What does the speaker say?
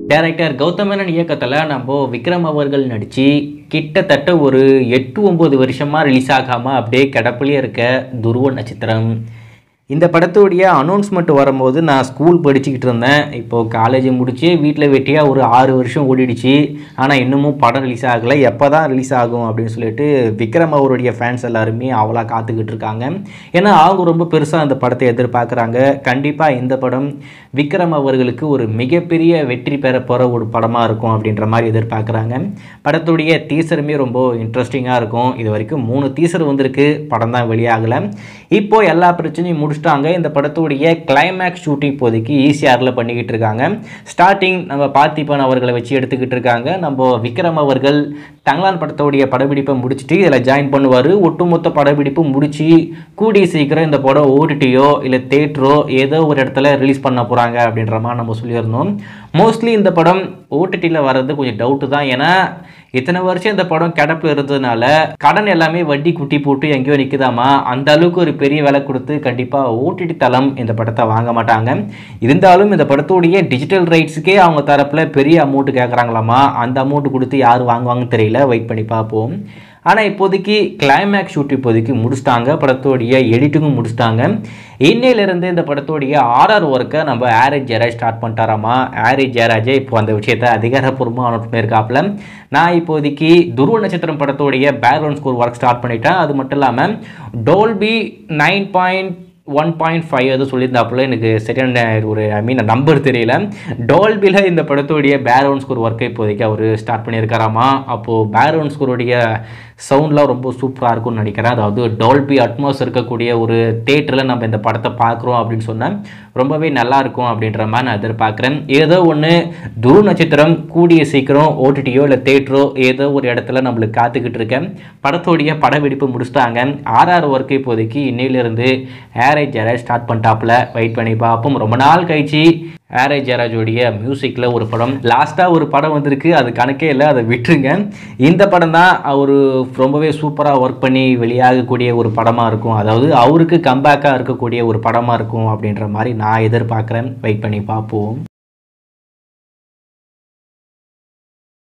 director Gautham Menon இயக்கத்தில் நம்ம விக்ரம் அவர்கள் நடித்து கிட்டத்தட்ட ஒரு எட்டு ஒம்பது வருஷமாக ரிலீஸ் ஆகாமல் அப்படியே கிடப்பிலே இருக்க துருவ நட்சத்திரம் இந்த படத்துடைய அனௌன்ஸ்மெண்ட் வரும்போது நான் ஸ்கூல் படிச்சுக்கிட்டு இருந்தேன் இப்போது காலேஜ் முடிச்சு வீட்டில் வெட்டியாக ஒரு ஆறு வருஷம் ஓடிடுச்சு ஆனால் இன்னமும் படம் ரிலீஸ் ஆகலை எப்போ தான் ரிலீஸ் ஆகும் அப்படின்னு சொல்லிட்டு விக்ரம் அவருடைய ஃபேன்ஸ் எல்லாருமே அவ்வளோ காத்துக்கிட்டு இருக்காங்க ஏன்னா அவங்க ரொம்ப பெருசாக அந்த படத்தை எதிர்பார்க்குறாங்க கண்டிப்பாக இந்த படம் விக்ரம் அவர்களுக்கு ஒரு மிகப்பெரிய வெற்றி பெற போகிற ஒரு படமாக இருக்கும் அப்படின்ற மாதிரி எதிர்பார்க்குறாங்க படத்துடைய டீசருமே ரொம்ப இன்ட்ரெஸ்டிங்காக இருக்கும் இது வரைக்கும் மூணு டீசர் வந்திருக்கு படம் தான் வெளியாகலை இப்போ எல்லா பிரச்சனையும் முடிச்சிட்டாங்க இந்த படத்துடைய கிளைமேக்ஸ் ஷூட்டிங் இப்போதைக்கு ஈசிஆரில் பண்ணிக்கிட்டு இருக்காங்க ஸ்டார்டிங் நம்ம பார்த்திபன் அவர்களை வச்சு எடுத்துக்கிட்டு இருக்காங்க நம்ம விக்ரம் அவர்கள் தங்கலான் படத்துடைய படப்பிடிப்பை முடிச்சுட்டு இதில் ஜாயின் பண்ணுவார் ஒட்டுமொத்த படப்பிடிப்பு முடிச்சு கூடிய சீக்கிரம் இந்த படம் ஓடிடியோ இல்லை தேட்டரோ ஏதோ ஒரு இடத்துல ரிலீஸ் பண்ண போகிறாங்க அப்படின்ற மாதிரி நம்ம சொல்லியிருந்தோம் மோஸ்ட்லி இந்த படம் ஓடிடியில் வர்றது கொஞ்சம் டவுட்டு தான் ஏன்னா இத்தனை வருஷம் இந்த படம் கிடப்பில் இருந்ததுனால கடன் எல்லாமே வட்டி குட்டி போட்டு எங்கேயோ நிற்குதாமா அந்த அளவுக்கு ஒரு பெரிய விலை கொடுத்து கண்டிப்பாக ஓடிடி தளம் இந்த படத்தை வாங்க மாட்டாங்க இருந்தாலும் இந்த படத்துடைய டிஜிட்டல் ரைட்ஸுக்கே அவங்க தரப்பில் பெரிய அமௌண்ட் கேட்குறாங்களாமா அந்த அமௌண்ட் கொடுத்து யார் வாங்குவாங்கன்னு தெரியல வெயிட் பண்ணி பார்ப்போம் ஆனால் இப்போதைக்கு கிளைமேக்ஸ் ஷூட் இப்போதைக்கு முடிச்சிட்டாங்க படத்தோடைய எடிட்டிங்கும் முடிச்சிட்டாங்க இன்னையிலேருந்து இந்த படத்தோடைய ஆர்ஆர் ஒர்க்கை நம்ம ஆரேஜ் ஜெராஜ் ஸ்டார்ட் பண்ணிட்டாராமா ஆரேஜ் ஜெராஜே இப்போ அந்த விஷயத்தை அதிகாரப்பூர்வமாக அனௌன்ஸ் பண்ணியிருக்காப்புல நான் இப்போதைக்கு துருவ நட்சத்திரம் படத்தோடைய பேக்ரவுண்ட் ஸ்கோர் ஒர்க் ஸ்டார்ட் பண்ணிட்டேன் அது மட்டும் இல்லாமல் Dolby nine point one point five அது சொல்லியிருந்தாப்புல எனக்கு சரியான ஒரு ஐ மீன் நம்பர் தெரியல டோல்பியில் இந்த படத்துடைய பேக்ரவுண்ட் ஸ்கோர் ஒர்க்கை இப்போதைக்கு அவர் ஸ்டார்ட் பண்ணியிருக்காராமா அப்போது பேக்ரவுண்ட் ஸ்கோருடைய சவுண்ட்லாம் ரொம்ப சூப்பராக இருக்கும்னு நினைக்கிறேன் அதாவது டோல்பி அட்மாஸ் இருக்கக்கூடிய ஒரு தேட்டரில் நம்ம இந்த படத்தை பார்க்குறோம் அப்படின்னு சொன்னால் ரொம்பவே நல்லா இருக்கும் அப்படின்ற மாதிரி நான் எதிர்பார்க்குறேன் ஏதோ ஒன்று துரு நட்சத்திரம் கூடிய சீக்கிரம் ஓடிடியோ இல்லை தேட்டரோ ஏதோ ஒரு இடத்துல நம்மளுக்கு காத்துக்கிட்டு இருக்கேன் படத்தோடைய படப்பிடிப்பு முடிச்சிட்டாங்க ஆர்ஆர் ஒர்க்கு இப்போதைக்கு இன்னையிலிருந்து ஏரேஜ் ஜெராஜ் ஸ்டார்ட் பண்ணிட்டாப்புல வெயிட் பண்ணி பார்ப்போம் ரொம்ப நாள் கழிச்சு ஏரேஜ் ஜெராஜோடைய மியூசிக்கில் ஒரு படம் லாஸ்ட்டாக ஒரு படம் வந்திருக்கு அது கணக்கே இல்லை அதை விட்டுருங்க இந்த படம் தான் அவர் ரொம்பவே சூப்பராக ஒர்க் பண்ணி வெளியாகக்கூடிய ஒரு படமாக இருக்கும் அதாவது அவருக்கு கம்பேக்காக இருக்கக்கூடிய ஒரு படமாக இருக்கும் அப்படின்ற மாதிரி நான் எதிர்பார்க்குறேன் வெயிட் பண்ணி பார்ப்போம்